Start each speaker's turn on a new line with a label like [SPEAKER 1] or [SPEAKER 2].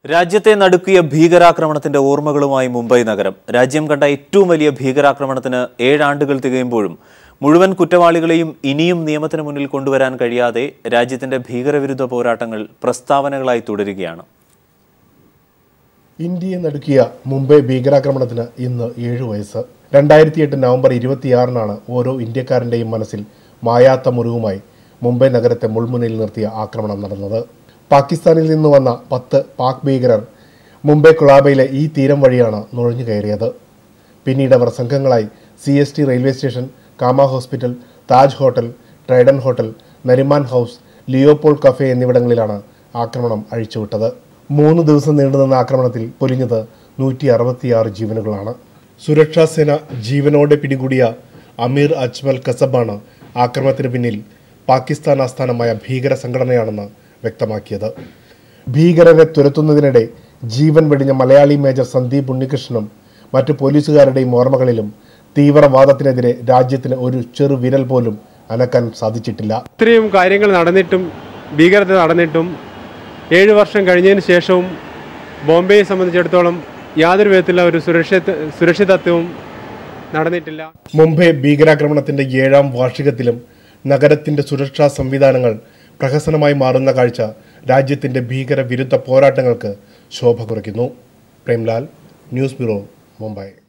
[SPEAKER 1] രാജ്യത്തെ നടുക്കിയ ഭീകരാക്രമണത്തിന്റെ ഓർമ്മകളുമായി മുംബൈ നഗരം രാജ്യം കണ്ട ഏറ്റവും വലിയ ഭീകരാക്രമണത്തിന് ഏഴാണ്ടുകൾ തികയുമ്പോഴും മുഴുവൻ കുറ്റവാളികളെയും ഇനിയും നിയമത്തിന് മുന്നിൽ കൊണ്ടുവരാൻ കഴിയാതെ രാജ്യത്തിന്റെ ഭീകരവിരുദ്ധ പോരാട്ടങ്ങൾ പ്രസ്താവനകളായി തുടരുകയാണ്
[SPEAKER 2] ഇന്ത്യയെ നടുക്കിയ മുംബൈ ഭീകരാക്രമണത്തിന് ഇന്ന് ഏഴു വയസ്സ് രണ്ടായിരത്തി എട്ട് നവംബർ ഇരുപത്തിയാറിനാണ് ഓരോ ഇന്ത്യക്കാരൻ്റെയും മനസ്സിൽ മായാത്ത മുറിവുമായി മുംബൈ നഗരത്തെ മുൾമുനയിൽ നിർത്തിയ ആക്രമണം നടന്നത് പാകിസ്ഥാനിൽ നിന്ന് വന്ന പത്ത് പാക് ഭീകരർ മുംബൈ കുളാബയിലെ ഈ തീരം വഴിയാണ് നുഴഞ്ഞു കയറിയത് പിന്നീട് അവർ സംഘങ്ങളായി C S T railway station Cama hospital Taj hotel Trident hotel Nariman house Leopold cafe എന്നിവിടങ്ങളിലാണ് ആക്രമണം അഴിച്ചുവിട്ടത് മൂന്ന് ദിവസം നീണ്ടുനിന്ന ആക്രമണത്തിൽ പൊലിഞ്ഞത് നൂറ്റി അറുപത്തിയാറ് ജീവനുകളാണ് സുരക്ഷാ സേന ജീവനോടെ പിടികൂടിയ അമീർ അജ്മൽ കസബാണ് ആക്രമണത്തിന് പിന്നിൽ പാകിസ്ഥാൻ ആസ്ഥാനമായ ഭീകര സംഘടനയാണെന്ന് വ്യക്തമാക്കിയത് ഭീകരരെ തുരത്തുന്നതിനിടെ ജീവൻ വെടിഞ്ഞ മലയാളി മേജർ സന്ദീപ് ഉണ്ണികൃഷ്ണനും മറ്റു പോലീസുകാരുടെയും ഓർമ്മകളിലും തീവ്രവാദത്തിനെതിരെ രാജ്യത്തിന് ഒരു ചെറു വിരൽ പോലും അനക്കാൻ സാധിച്ചിട്ടില്ല
[SPEAKER 3] ഇത്രയും കാര്യങ്ങൾ നടന്നിട്ടും ഭീകരത നടന്നിട്ടും ഏഴ് വർഷം കഴിഞ്ഞതിന് ശേഷവും ബോംബെയെ സംബന്ധിച്ചിടത്തോളം യാതൊരു വിധത്തിലുള്ള ഒരു സുരക്ഷിത സുരക്ഷിതത്വവും നടന്നിട്ടില്ല
[SPEAKER 2] മുംബൈ ഭീകരാക്രമണത്തിന്റെ ഏഴാം വാർഷികത്തിലും നഗരത്തിന്റെ സുരക്ഷാ സംവിധാനങ്ങൾ പ്രഹസനമായി മാറുന്ന കാഴ്ച രാജ്യത്തിന്റെ ഭീകര വിരുദ്ധ പോരാട്ടങ്ങൾക്ക് ശോഭ കുറയ്ക്കുന്നു പ്രേംലാൽ ന്യൂസ് ബ്യൂറോ മുംബൈ